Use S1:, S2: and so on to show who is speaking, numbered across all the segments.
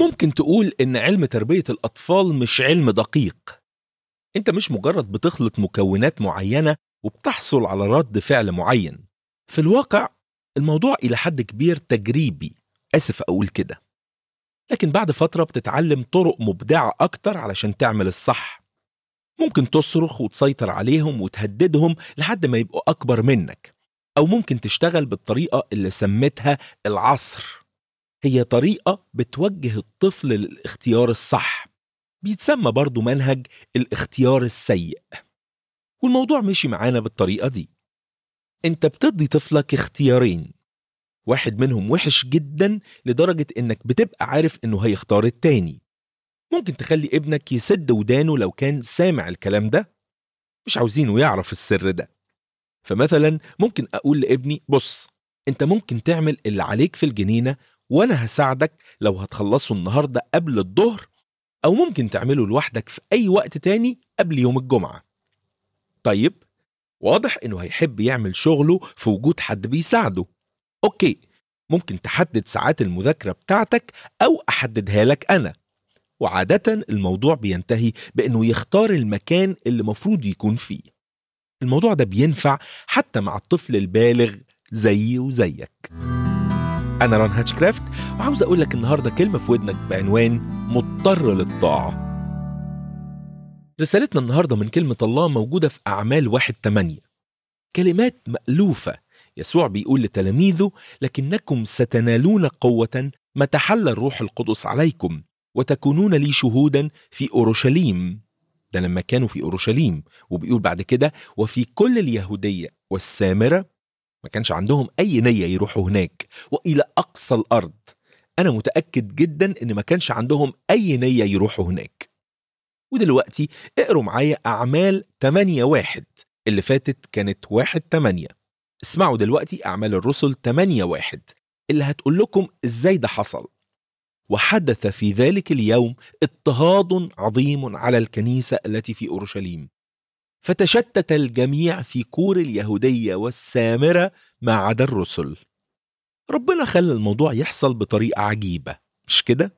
S1: ممكن تقول إن علم تربية الأطفال مش علم دقيق أنت مش مجرد بتخلط مكونات معينة وبتحصل على رد فعل معين في الواقع الموضوع إلى حد كبير تجريبي آسف أقول كده لكن بعد فترة بتتعلم طرق مبدعة أكتر علشان تعمل الصح ممكن تصرخ وتسيطر عليهم وتهددهم لحد ما يبقوا أكبر منك أو ممكن تشتغل بالطريقة اللي سميتها العصر هي طريقة بتوجه الطفل للاختيار الصح بيتسمى برضو منهج الاختيار السيء والموضوع مشي معانا بالطريقة دي انت بتدي طفلك اختيارين واحد منهم وحش جدا لدرجة انك بتبقى عارف انه هيختار التاني ممكن تخلي ابنك يسد ودانه لو كان سامع الكلام ده مش عاوزينه يعرف السر ده فمثلا ممكن اقول لابني بص انت ممكن تعمل اللي عليك في الجنينة وانا هساعدك لو هتخلصه النهاردة قبل الظهر او ممكن تعمله لوحدك في اي وقت تاني قبل يوم الجمعة طيب واضح انه هيحب يعمل شغله في وجود حد بيساعده اوكي ممكن تحدد ساعات المذاكرة بتاعتك او احددها لك انا وعادة الموضوع بينتهي بانه يختار المكان اللي مفروض يكون فيه الموضوع ده بينفع حتى مع الطفل البالغ زيي وزيك أنا ران هاتشكرافت وعاوز أقول لك النهاردة كلمة في ودنك بعنوان مضطر للطاعة رسالتنا النهاردة من كلمة الله موجودة في أعمال واحد تمانية كلمات مألوفة يسوع بيقول لتلاميذه لكنكم ستنالون قوة متى حل الروح القدس عليكم وتكونون لي شهودا في أورشليم ده لما كانوا في أورشليم وبيقول بعد كده وفي كل اليهودية والسامرة ما كانش عندهم أي نية يروحوا هناك وإلى أقصى الأرض أنا متأكد جدا إن ما كانش عندهم أي نية يروحوا هناك ودلوقتي اقروا معايا أعمال 8 واحد اللي فاتت كانت واحد 8 اسمعوا دلوقتي أعمال الرسل 8 واحد اللي هتقول لكم إزاي ده حصل وحدث في ذلك اليوم اضطهاد عظيم على الكنيسة التي في أورشليم فتشتت الجميع في كور اليهودية والسامرة ما عدا الرسل ربنا خلى الموضوع يحصل بطريقة عجيبة مش كده؟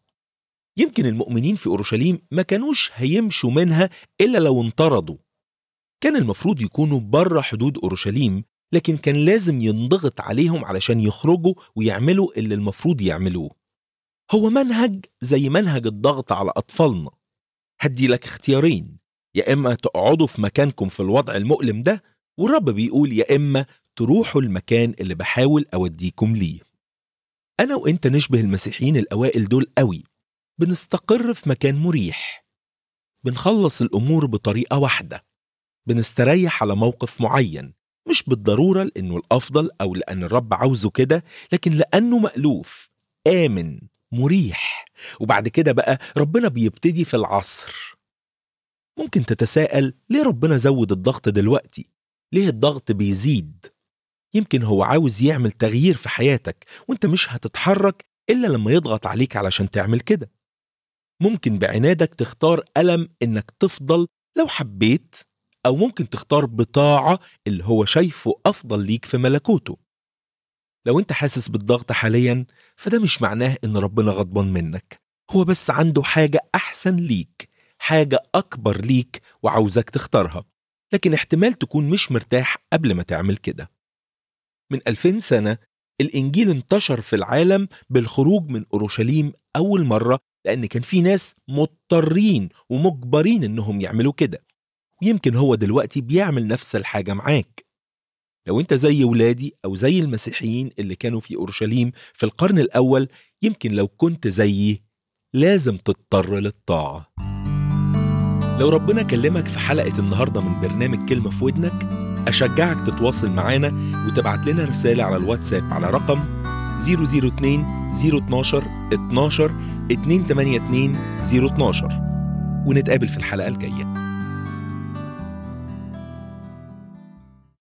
S1: يمكن المؤمنين في أورشليم ما كانوش هيمشوا منها إلا لو انطردوا كان المفروض يكونوا بره حدود أورشليم لكن كان لازم ينضغط عليهم علشان يخرجوا ويعملوا اللي المفروض يعملوه هو منهج زي منهج الضغط على أطفالنا هدي لك اختيارين يا إما تقعدوا في مكانكم في الوضع المؤلم ده والرب بيقول يا إما تروحوا المكان اللي بحاول أوديكم ليه أنا وإنت نشبه المسيحيين الأوائل دول قوي بنستقر في مكان مريح بنخلص الأمور بطريقة واحدة بنستريح على موقف معين مش بالضرورة لأنه الأفضل أو لأن الرب عاوزه كده لكن لأنه مألوف آمن مريح وبعد كده بقى ربنا بيبتدي في العصر ممكن تتساءل ليه ربنا زود الضغط دلوقتي ليه الضغط بيزيد يمكن هو عاوز يعمل تغيير في حياتك وانت مش هتتحرك إلا لما يضغط عليك علشان تعمل كده ممكن بعنادك تختار ألم إنك تفضل لو حبيت أو ممكن تختار بطاعة اللي هو شايفه أفضل ليك في ملكوته لو انت حاسس بالضغط حاليا فده مش معناه ان ربنا غضبان منك هو بس عنده حاجة أحسن ليك حاجة أكبر ليك وعاوزك تختارها لكن احتمال تكون مش مرتاح قبل ما تعمل كده من ألفين سنة الإنجيل انتشر في العالم بالخروج من أورشليم أول مرة لأن كان في ناس مضطرين ومجبرين إنهم يعملوا كده ويمكن هو دلوقتي بيعمل نفس الحاجة معاك لو انت زي ولادي او زي المسيحيين اللي كانوا في اورشليم في القرن الاول يمكن لو كنت زيي لازم تضطر للطاعه لو ربنا كلمك في حلقه النهارده من برنامج كلمه في ودنك اشجعك تتواصل معانا وتبعت لنا رساله على الواتساب على رقم 002 012 12 282 012 ونتقابل في الحلقه الجايه